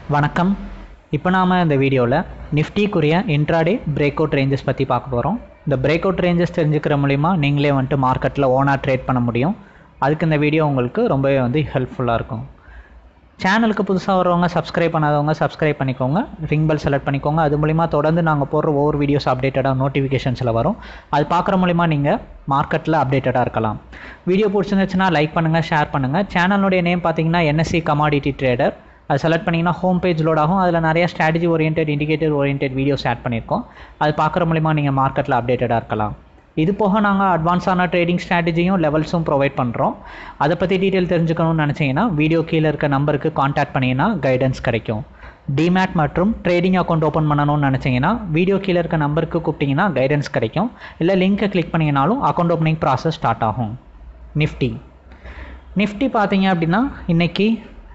வணக்கம் இப்போ நாம் இந்த வீடியோவில் நிஃப்டிக்குரிய இன்ட்ராடே பிரேக் அவுட் ரேஞ்சஸ் பற்றி பார்க்க போகிறோம் இந்த பிரேக் அவுட் ரேஞ்சஸ் தெரிஞ்சுக்கிற மூலிமா நீங்களே வந்துட்டு மார்க்கெட்டில் ஓனாக ட்ரேட் பண்ண முடியும் அதுக்கு இந்த வீடியோ உங்களுக்கு ரொம்பவே வந்து ஹெல்ப்ஃபுல்லாக இருக்கும் சேனலுக்கு புதுசாக வரவங்க சப்ஸ்கிரைப் பண்ணாதவங்க சப்ஸ்கிரைப் பண்ணிக்கோங்க ரிங் பெல் செலக்ட் பண்ணிக்கோங்க அது மூலிமா தொடர்ந்து நாங்கள் போடுற ஒவ்வொரு வீடியோஸ் அப்டேட்டடாக நோட்டிஃபிகேஷன்ஸில் வரும் அது பார்க்குற மூலிமா நீங்கள் மார்க்கெட்டில் அப்டேட்டடாக இருக்கலாம் வீடியோ பிடிச்சிருந்துச்சுன்னா லைக் பண்ணுங்கள் ஷேர் பண்ணுங்கள் சேனலுடைய நேம் பார்த்தீங்கன்னா என்எஸ்சி கமாடிட்டி ட்ரேடர் அது செலக்ட் பண்ணிங்கன்னா ஹோம் பேஜ் லோட் ஆகும் அதில் நிறைய strategy orient indicator orient videos add பண்ணியிருக்கோம் அது பார்க்குற மூலிமா நீங்கள் மார்க்கெட்டில் அப்டேட்டடாக இருக்கலாம் இது போக நாங்கள் அட்வான்ஸான ட்ரேடிங் ஸ்ட்ராட்டஜியும் லெவல்ஸும் ப்ரொவைட் பண்ணுறோம் அதை பற்றி டீட்டெயில் தெரிஞ்சுக்கணும்னு நினச்சிங்கன்னா வீடியோ கீழே இருக்க நம்பருக்கு காண்டாக்ட் பண்ணிங்கன்னா கைடன்ஸ் கிடைக்கும் டிமேட் மற்றும் ட்ரேடிங் அக்கௌண்ட் ஓப்பன் பண்ணணும்னு நினச்சிங்கன்னா வீடியோ கீழே இருக்க நம்பருக்கு கூப்பிட்டிங்கன்னா கைடன்ஸ் கிடைக்கும் இல்லை லிங்க்கை கிளிக் பண்ணிங்கனாலும் அக்கௌண்ட் ஓப்பனிங் ப்ராசஸ் ஸ்டார்ட் ஆகும் நிஃப்டி நிஃப்டி பார்த்தீங்க அப்படின்னா இன்றைக்கி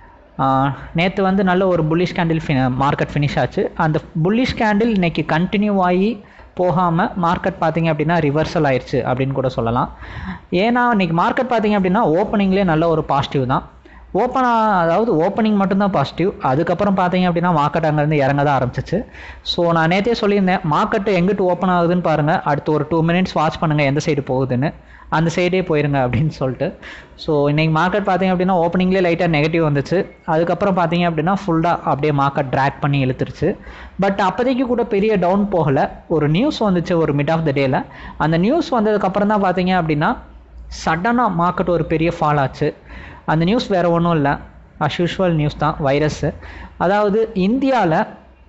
நேற்று வந்து நல்ல ஒரு புல்லிஷ் கேண்டில் ஃபி மார்க்கெட் ஃபினிஷ் ஆச்சு அந்த புல்லிஷ் கேண்டில் இன்றைக்கி கண்டினியூ ஆகி போகாமல் மார்க்கெட் பார்த்தீங்க அப்படின்னா ரிவர்சல் ஆயிடுச்சு அப்படின்னு கூட சொல்லலாம் ஏன்னா இன்றைக்கி மார்க்கெட் பார்த்தீங்க அப்படின்னா ஓப்பனிங்லேயே நல்ல ஒரு பாசிட்டிவ் தான் ஓப்பன் அதாவது ஓப்பனிங் மட்டும்தான் பாசிட்டிவ் அதுக்கப்புறம் பார்த்தீங்க அப்படின்னா மார்க்கெட் அங்கேருந்து இறங்க தான் ஆரம்பிச்சிச்சு ஸோ நான் நேற்றே சொல்லியிருந்தேன் மார்க்கெட்டு எங்கிட்டு ஓப்பன் ஆகுதுன்னு பாருங்கள் அடுத்து ஒரு டூ மினிட்ஸ் வாட்ச் பண்ணுங்கள் எந்த சைடு போகுதுன்னு அந்த சைடே போயிருங்க அப்படின்னு சொல்லிட்டு ஸோ இன்றைக்கி மார்க்கெட் பார்த்தீங்க அப்படின்னா ஓப்பனிங்லேயே லைட்டாக நெகட்டிவ் வந்துச்சு அதுக்கப்புறம் பார்த்தீங்க அப்படின்னா ஃபுல்லாக அப்படியே மார்க்கெட் ட்ராக் பண்ணி இழுத்துருச்சு பட் அப்போதைக்கு கூட பெரிய டவுன் போகலை ஒரு நியூஸ் வந்துச்சு ஒரு மிட் ஆஃப் த டேயில் அந்த நியூஸ் வந்ததுக்கப்புறம் தான் பார்த்தீங்க அப்படின்னா சடனாக மார்க்கெட் ஒரு பெரிய ஃபால் ஆச்சு அந்த நியூஸ் வேறு ஒன்றும் இல்லை அஸ் யூஷுவல் நியூஸ் தான் வைரஸ்ஸு அதாவது இந்தியாவில்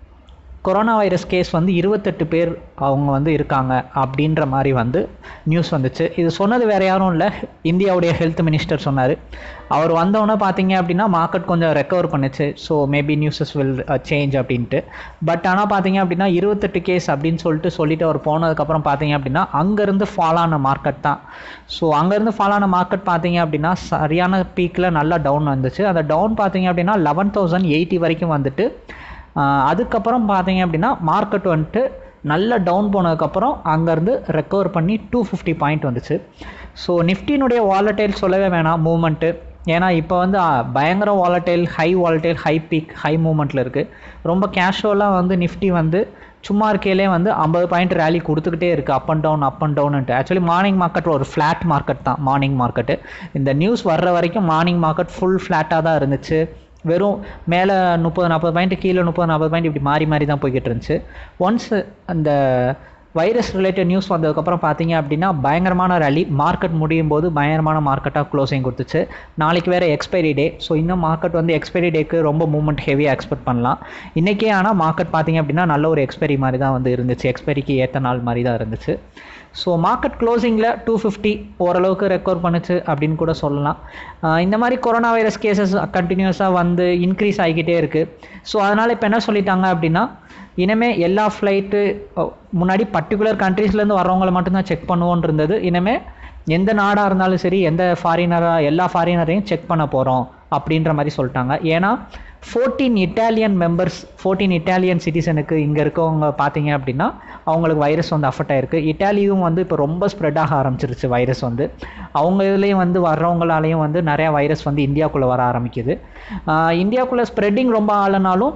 கொரோனா வைரஸ் கேஸ் வந்து இருபத்தெட்டு பேர் அவங்க வந்து இருக்காங்க அப்படின்ற மாதிரி வந்து நியூஸ் வந்துச்சு இது சொன்னது வேறு யாரும் இல்லை இந்தியாவுடைய ஹெல்த் மினிஸ்டர் சொன்னார் அவர் வந்தவொடனே பார்த்தீங்க அப்படின்னா மார்க்கெட் கொஞ்சம் ரெக்கவர் பண்ணுச்சு so maybe newses will change அப்படின்ட்டு பட் ஆனால் பார்த்தீங்க அப்படின்னா இருபத்தெட்டு கேஸ் அப்படின்னு சொல்லிட்டு சொல்லிட்டு அவர் போனதுக்கப்புறம் பார்த்தீங்க அப்படின்னா அங்கேருந்து ஃபால் ஆன மார்க்கெட் தான் ஸோ அங்கேருந்து ஃபால் ஆன மார்க்கெட் பார்த்தீங்க அப்படின்னா சரியான பீக்கில் நல்லா டவுன் வந்துச்சு அந்த டவுன் பார்த்தீங்க அப்படின்னா லெவன் தௌசண்ட் எயிட்டி வரைக்கும் வந்துட்டு அதுக்கப்புறம் பார்த்தீங்க அப்படின்னா மார்க்கெட் வந்துட்டு நல்ல டவுன் போனதுக்கப்புறம் அங்கேருந்து ரெக்கவர் பண்ணி டூ ஃபிஃப்டி பாயிண்ட் வந்துச்சு ஸோ நிஃப்டினுடைய வாலட்டைல் சொல்லவே வேணாம் மூமெண்ட்டு ஏன்னா இப்போ வந்து பயங்கர volatile high volatile high peak high மூமெண்ட்டில் இருக்குது ரொம்ப கேஷுவலாக வந்து நிஃப்டி வந்து சும்மா இருக்கையிலே வந்து ஐம்பது பாயிண்ட் ரேலி கொடுத்துக்கிட்டே இருக்குது up and down up and டவுன்ட்டு ஆக்சுவலி மார்னிங் மார்க்கெட் ஒரு ஃப்ளாட் மார்க்கெட் தான் மார்னிங் மார்க்கெட்டு இந்த நியூஸ் வர்ற வரைக்கும் மார்னிங் மார்க்கெட் ஃபுல் ஃப்ளாட்டாக தான் இருந்துச்சு வெறும் மேலே முப்பது நாற்பது பாயிண்ட் கீழே முப்பது நாற்பது பாயிண்ட் இப்படி மாறி மாறி தான் போய்கிட்டு இருந்துச்சு ஒன்ஸ் அந்த வைரஸ் ரிலேட்டட் நியூஸ் வந்ததுக்கப்புறம் பார்த்தீங்க அப்படின்னா பயங்கரமான ரேலி மார்க்கெட் முடியும் போது பயங்கரமான மார்க்கெட்டாக க்ளோசிங் கொடுத்துச்சு நாளைக்கு வேறு எக்ஸ்பைரி டே ஸோ இன்னும் மார்க்கெட் வந்து எக்ஸ்பைரி டேக்கு ரொம்ப மூவ்மெண்ட் ஹெவியாக எக்ஸ்பெக்ட் பண்ணலாம் இன்றைக்கே ஆனால் மார்க்கெட் பார்த்தீங்க அப்படின்னா நல்ல ஒரு எக்ஸ்பைரி மாதிரி தான் வந்து இருந்துச்சு எக்ஸ்பைரிக்கு ஏற்ற நாள் மாதிரி தான் இருந்துச்சு ஸோ மார்க்கெட் க்ளோசிங்கில் டூ ஃபிஃப்டி ஓரளவுக்கு ரெக்கவர் பண்ணுச்சு அப்படின்னு கூட சொல்லலாம் இந்த மாதிரி கொரோனா வைரஸ் கேசஸ் கண்டினியூஸாக வந்து இன்க்ரீஸ் ஆகிக்கிட்டே இருக்குது ஸோ அதனால் இப்போ என்ன சொல்லிட்டாங்க அப்படின்னா இனிமேல் எல்லா ஃப்ளைட்டு முன்னாடி பர்டிகுலர் கண்ட்ரீஸ்லேருந்து வர்றவங்களை மட்டும்தான் செக் பண்ணுவோன்னு இருந்தது இனிமேல் எந்த நாடாக இருந்தாலும் சரி எந்த ஃபாரினராக எல்லா ஃபாரினரையும் செக் பண்ண போகிறோம் அப்படின்ற மாதிரி சொல்லிட்டாங்க ஏன்னா fourteen Italian members fourteen Italian சிட்டிசனுக்கு இங்கே இருக்கவங்க பார்த்தீங்க அப்படின்னா அவங்களுக்கு வைரஸ் வந்து அஃபெக்ட் ஆகிருக்கு இட்டாலியும் வந்து இப்போ ரொம்ப ஸ்ப்ரெட் ஆக ஆரம்பிச்சிருச்சு வைரஸ் வந்து அவங்க இதுலேயும் வந்து வர்றவங்களாலேயும் வந்து நிறையா வைரஸ் வந்து இந்தியாவுக்குள்ளே வர ஆரம்பிக்குது இந்தியாவுக்குள்ளே ஸ்ப்ரெட்டிங் ரொம்ப ஆளுனாலும்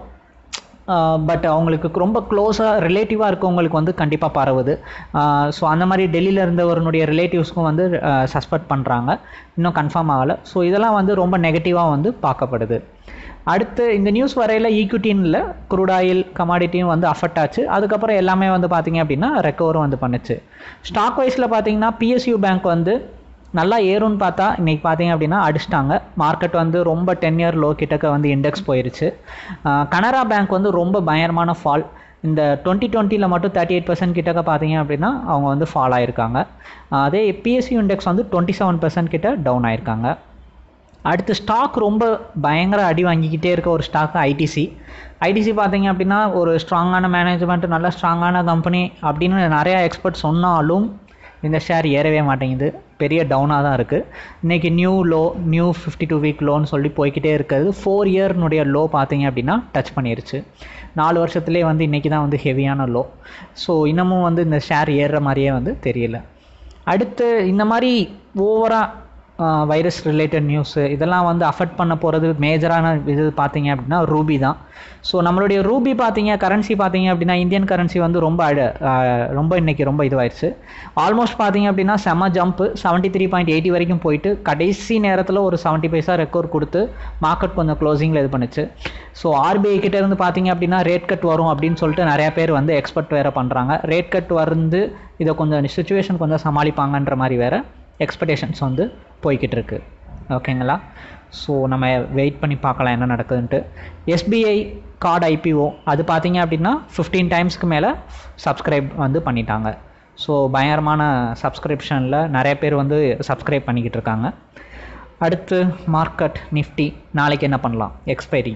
பட் அவங்களுக்கு ரொம்ப க்ளோஸாக ரிலேட்டிவாக இருக்கவங்களுக்கு வந்து கண்டிப்பாக பரவுது ஸோ அந்த மாதிரி டெல்லியில் இருந்தவருடைய ரிலேட்டிவ்ஸ்க்கும் வந்து சஸ்பெக்ட் பண்ணுறாங்க இன்னும் கன்ஃபார்ம் ஆகலை ஸோ இதெல்லாம் வந்து ரொம்ப நெகட்டிவாக வந்து பார்க்கப்படுது அடுத்து இந்த நியூஸ் வரையில் ஈக்விட்டின்ல குரூட் ஆயில் கமாடிட்டியும் வந்து அஃபெக்ட் ஆச்சு அதுக்கப்புறம் எல்லாமே வந்து பார்த்திங்க அப்படின்னா ரெக்கவரும் வந்து பண்ணுச்சு ஸ்டாக் வைஸில் பார்த்தீங்கன்னா பிஎஸ்யூ பேங்க் வந்து நல்லா ஏறும்னு பார்த்தா இன்றைக்கி பார்த்தீங்க அப்படின்னா அடிச்சிட்டாங்க மார்க்கெட் வந்து ரொம்ப டென் இயர் லோ கிட்டக்க வந்து இண்டெக்ஸ் போயிருச்சு கனரா பேங்க் வந்து ரொம்ப பயங்கரமான ஃபால் இந்த டுவெண்ட்டி டுவெண்ட்டியில் மட்டும் தேர்ட்டி எயிட் பர்சன்ட் கிட்டக்க பார்த்தீங்க அப்படின்னா அவங்க வந்து ஃபால் ஆகிருக்காங்க அதே பிஎஸ்சி இண்டெக்ஸ் வந்து டுவெண்ட்டி செவன் பர்சன்ட் கிட்ட டவுன் ஆயிருக்காங்க அடுத்து ஸ்டாக் ரொம்ப பயங்கர அடி வாங்கிக்கிட்டே இருக்க ஒரு ஸ்டாக் ஐடிசி ஐடிசி பார்த்தீங்க அப்படின்னா ஒரு ஸ்ட்ராங்கான மேனேஜ்மெண்ட் நல்ல ஸ்ட்ராங்கான கம்பெனி அப்படின்னு நிறையா எக்ஸ்பர்ட் சொன்னாலும் இந்த ஷேர் ஏறவே மாட்டேங்குது பெரிய டவுனாக தான் இருக்குது இன்றைக்கி new low new fifty two week லோன்னு சொல்லி போய்கிட்டே இருக்கிறது ஃபோர் இயர்னுடைய லோ பார்த்தீங்க அப்படின்னா டச் பண்ணிருச்சு நாலு வருஷத்துலேயே வந்து இன்றைக்கி தான் வந்து ஹெவியான லோ ஸோ இன்னமும் வந்து இந்த ஷேர் ஏறுற மாதிரியே வந்து தெரியல அடுத்து இந்த மாதிரி ஓவராக வைரஸ் ரிலேட்டட் நியூஸு இதெல்லாம் வந்து அஃபெக்ட் பண்ண போகிறது மேஜரான இது பார்த்தீங்க அப்படின்னா ரூபி தான் ஸோ நம்மளுடைய ரூபி பார்த்தீங்க கரன்சி பார்த்தீங்க அப்படின்னா இந்தியன் கரன்சி வந்து ரொம்ப அழ ஆஹ் ரொம்ப இன்னைக்கு ரொம்ப இதுவாயிருச்சு ஆல்மோஸ்ட் பார்த்தீங்க அப்படின்னா செம jump seventy three point eighty வரைக்கும் போயிட்டு கடைசி நேரத்தில் ஒரு செவன்ட்டி பைசா ரெக்கோர் கொடுத்து மார்க்கெட் கொஞ்சம் க்ளோசிங்கில் இது பண்ணுச்சு ஸோ ஆர்பிஐ கிட்ட இருந்து பார்த்தீங்க அப்படின்னா ரேட் கட் வரும் அப்படின்னு சொல்லிட்டு நிறைய பேர் வந்து எக்ஸ்பெக்ட் வேறு பண்ணுறாங்க ரேட் கட் வந்து இதை கொஞ்சம் சுச்சுவேஷன் கொஞ்சம் சமாளிப்பாங்கன்ற மாதிரி வேறு எக்ஸ்பெக்டேஷன்ஸ் வந்து போய்கிட்டு இருக்கு ஓகேங்களா ஸோ நம்ம வெயிட் பண்ணி பார்க்கலாம் என்ன நடக்குதுன்ட்டு எஸ்பிஐ கார்டு ஐபிஓ அது பார்த்தீங்க அப்படின்னா ஃபிஃப்டீன் டைம்ஸ்க்கு மேலே சப்ஸ்கிரைப் வந்து பண்ணிட்டாங்க ஸோ பயங்கரமான சப்ஸ்கிரிப்ஷனில் நிறைய பேர் வந்து சப்ஸ்கிரைப் பண்ணிக்கிட்டு இருக்காங்க அடுத்து மார்க்கெட் நிஃப்டி நாளைக்கு என்ன பண்ணலாம் எக்ஸ்பைரி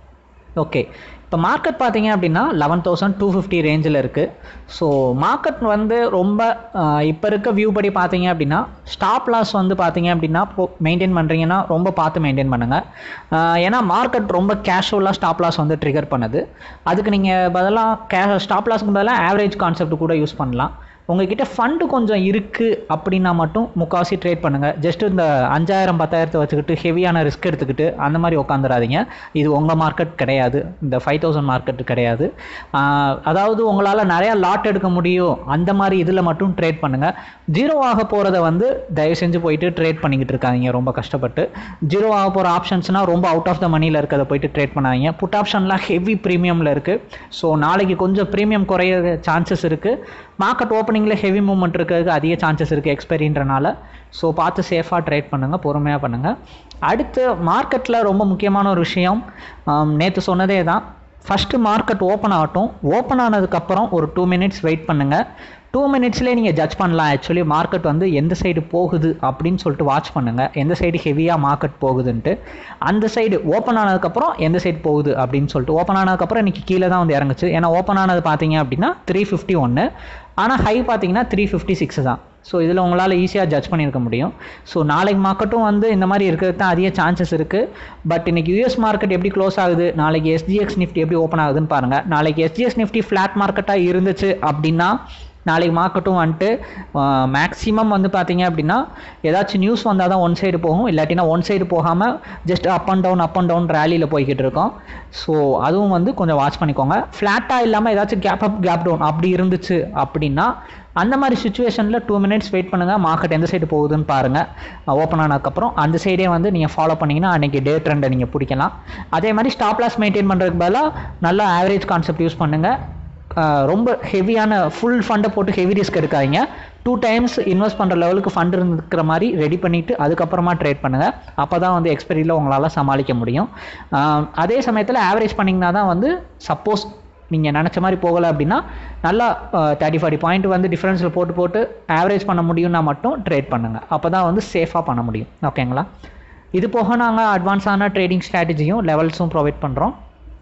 ஓகே இப்போ மார்க்கெட் பார்த்தீங்க அப்படின்னா லெவன் தௌசண்ட் டூ ஃபிஃப்டி ரேஞ்சில் இருக்குது ஸோ மார்க்கெட் வந்து ரொம்ப இப்போ இருக்க வியூ படி பார்த்தீங்க அப்படின்னா ஸ்டாப் லாஸ் வந்து பார்த்தீங்க அப்படின்னா மெயின்டைன் பண்ணுறீங்கன்னா ரொம்ப பார்த்து மெயின்டைன் பண்ணுங்கள் ஏன்னா மார்க்கெட் ரொம்ப கேஷுவலாக ஸ்டாப் லாஸ் வந்து ட்ரிகர் பண்ணுது அதுக்கு நீங்கள் பதிலாக கே ஸ்டாப் லாஸ்க்கு பதிலாக ஆவரேஜ் கான்செப்ட் கூட யூஸ் பண்ணலாம் உங்ககிட்ட ஃபண்டு கொஞ்சம் இருக்குது அப்படின்னா மட்டும் முக்கால்வாசி ட்ரேட் பண்ணுங்கள் ஜஸ்ட் இந்த அஞ்சாயிரம் பத்தாயிரத்தை வச்சுக்கிட்டு ஹெவியான ரிஸ்க் எடுத்துக்கிட்டு அந்த மாதிரி உட்காந்துடாதீங்க இது உங்கள் மார்க்கெட் கிடையாது இந்த ஃபைவ் தௌசண்ட் மார்க்கெட் கிடையாது ஆஹ் அதாவது உங்களால் நிறையா லாட் எடுக்க முடியும் அந்த மாதிரி இதில் மட்டும் ட்ரேட் பண்ணுங்கள் ஜீரோ ஆக போகிறத வந்து தயவு செஞ்சு போயிட்டு ட்ரேட் பண்ணிக்கிட்டு இருக்காதீங்க ரொம்ப கஷ்டப்பட்டு ஜீரோ ஆக போகிற ஆப்ஷன்ஸ்னால் ரொம்ப அவுட் ஆஃப் த மணியில் இருக்கிறத போயிட்டு ட்ரேட் பண்ணாதீங்க புட் ஆப்ஷன்லாம் ஹெவி ப்ரீமியமில் இருக்குது ஸோ நாளைக்கு கொஞ்சம் ப்ரீமியம் குறைய சான்சஸ் இருக்குது மார்க்கெட் ஓப்பனிங்கில் ஹெவி மூவ்மெண்ட் இருக்கிறதுக்கு அதிக சான்சஸ் இருக்குது எக்ஸ்பைரின்றனால ஸோ பார்த்து சேஃபாக ட்ரேட் பண்ணுங்கள் பொறுமையாக பண்ணுங்கள் அடுத்து மார்க்கெட்டில் ரொம்ப முக்கியமான ஒரு விஷயம் நேற்று சொன்னதே தான் ஃபஸ்ட்டு மார்க்கெட் ஓப்பன் ஆகட்டும் ஓப்பன் ஆனதுக்கப்புறம் ஒரு டூ மினிட்ஸ் வெயிட் பண்ணுங்கள் டூ மினிட்ஸ்லேயே நீங்கள் ஜட்ஜ் பண்ணலாம் ஆக்சுவலி மார்க்கெட் வந்து எந்த சைடு போகுது அப்படின்னு சொல்லிட்டு வாட்ச் பண்ணுங்கள் எந்த சைடு ஹெவியாக மார்க்கெட் போகுதுன்ட்டு அந்த சைடு ஓப்பன் ஆனதுக்கப்புறம் எந்த சைடு போகுது அப்படின்னு சொல்லிட்டு ஓப்பன் ஆனதுக்கப்புறம் இன்றைக்கி கீழே தான் வந்து இறங்குச்சு ஏன்னா ஓப்பன் ஆனது பார்த்தீங்க அப்படின்னா த்ரீ ஃபிஃப்டி ஒன்று ஆனால் ஹை பார்த்தீங்கன்னா த்ரீ ஃபிஃப்டி சிக்ஸ் தான் ஸோ இதில் உங்களால் ஈஸியாக ஜட்ஜ் பண்ணியிருக்க முடியும் ஸோ நாளைக்கு மார்க்கெட்டும் வந்து இந்த மாதிரி இருக்கிறது தான் அதிக சான்சஸ் இருக்குது பட் இன்னைக்கு யூஎஸ் மார்க்கெட் எப்படி க்ளோஸ் ஆகுது நாளைக்கு எஸ்ஜிஎக்ஸ் நிஃப்டி எப்படி ஓப்பன் ஆகுதுன்னு பாருங்கள் நாளைக்கு எஸ்ஜிஎஸ் நிஃப்டி ஃப்ளாட் மார்க்கெட்டாக இருந்துச்சு அப்படின்னா நாளைக்கு மார்க்கெட்டும் வந்துட்டு மேக்ஸிமம் வந்து பார்த்தீங்க அப்படின்னா ஏதாச்சும் நியூஸ் வந்தால் தான் ஒன் சைடு போகும் இல்லாட்டினா ஒன் சைடு போகாமல் just up and down up and down ரேலியில் போய்கிட்டு இருக்கோம் ஸோ அதுவும் வந்து கொஞ்சம் வாட்ச் பண்ணிக்கோங்க ஃப்ளாட்டாக இல்லாமல் ஏதாச்சும் கேப் அப் கேப் டவுன் அப்படி இருந்துச்சு அப்படின்னா அந்த மாதிரி சுச்சுவேஷனில் டூ மினிட்ஸ் வெயிட் பண்ணுங்கள் மார்க்கெட் எந்த சைடு போகுதுன்னு பாருங்கள் ஓப்பன் ஆனதுக்கப்புறம் அந்த சைடே வந்து நீங்கள் ஃபாலோ பண்ணிங்கன்னா அன்றைக்கி டே ட்ரெண்டை நீங்கள் பிடிக்கலாம் அதே மாதிரி ஸ்டாப் லாஸ் மெயின்டைன் பண்ணுறதுக்கு பதிலாக நல்லா ஆவரேஜ் கான்செப்ட் யூஸ் பண்ணுங்கள் ஆஹ் ரொம்ப ஹெவியான ஃபுல் ஃபண்டை போட்டு ஹெவி ரிஸ்க் எடுக்காதீங்க டூ டைம்ஸ் இன்வெஸ்ட் பண்ணுற லெவலுக்கு ஃபண்ட் இருக்கிற மாதிரி ரெடி பண்ணிவிட்டு அதுக்கப்புறமா ட்ரேட் பண்ணுங்கள் அப்போ தான் வந்து எக்ஸ்பெரியில் உங்களால் சமாளிக்க முடியும் ஆஹ் அதே சமயத்தில் ஆவரேஜ் பண்ணிங்கன்னா தான் வந்து சப்போஸ் நீங்கள் நினச்ச மாதிரி போகலை அப்படின்னா நல்லா தேர்ட்டி ஃபார்ட்டி பாயிண்ட் வந்து டிஃப்ரென்ஸில் போட்டு போட்டு ஆவரேஜ் பண்ண முடியும்னா மட்டும் ட்ரேட் பண்ணுங்கள் அப்போ தான் வந்து சேஃபாக பண்ண முடியும் ஓகேங்களா இது போக நாங்கள் அட்வான்ஸான ட்ரேடிங் ஸ்ட்ராட்டஜியும் லெவல்ஸும் ப்ரொவைட் பண்ணுறோம்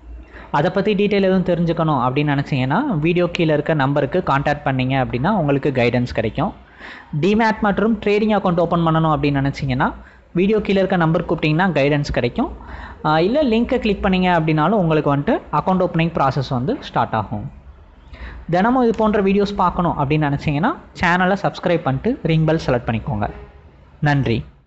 அதை பற்றி டீட்டெயில் எதுவும் தெரிஞ்சுக்கணும் அப்படின்னு நினச்சிங்கன்னா வீடியோ கீழே இருக்க நம்பருக்கு காண்டாக்ட் பண்ணீங்க அப்படின்னா உங்களுக்கு கைடன்ஸ் கிடைக்கும் டிமேட் மற்றும் ட்ரேடிங் அக்கௌண்ட் ஓப்பன் பண்ணணும் அப்படின்னு நினச்சிங்கன்னா வீடியோ கீழே இருக்க நம்பர் கூப்பிட்டிங்கன்னா கைடன்ஸ் கிடைக்கும் இல்லை லிங்க்கை கிளிக் பண்ணீங்க அப்படின்னாலும் உங்களுக்கு வந்துட்டு அக்கௌண்ட் ஓப்பனிங் ப்ராசஸ் வந்து ஸ்டார்ட் ஆகும் தினமும் இது போன்ற வீடியோஸ் பார்க்கணும் அப்படின்னு நினச்சிங்கன்னா சேனலை சப்ஸ்கிரைப் பண்ணிட்டு ரிங் பெல் செலக்ட் பண்ணிக்கோங்க நன்றி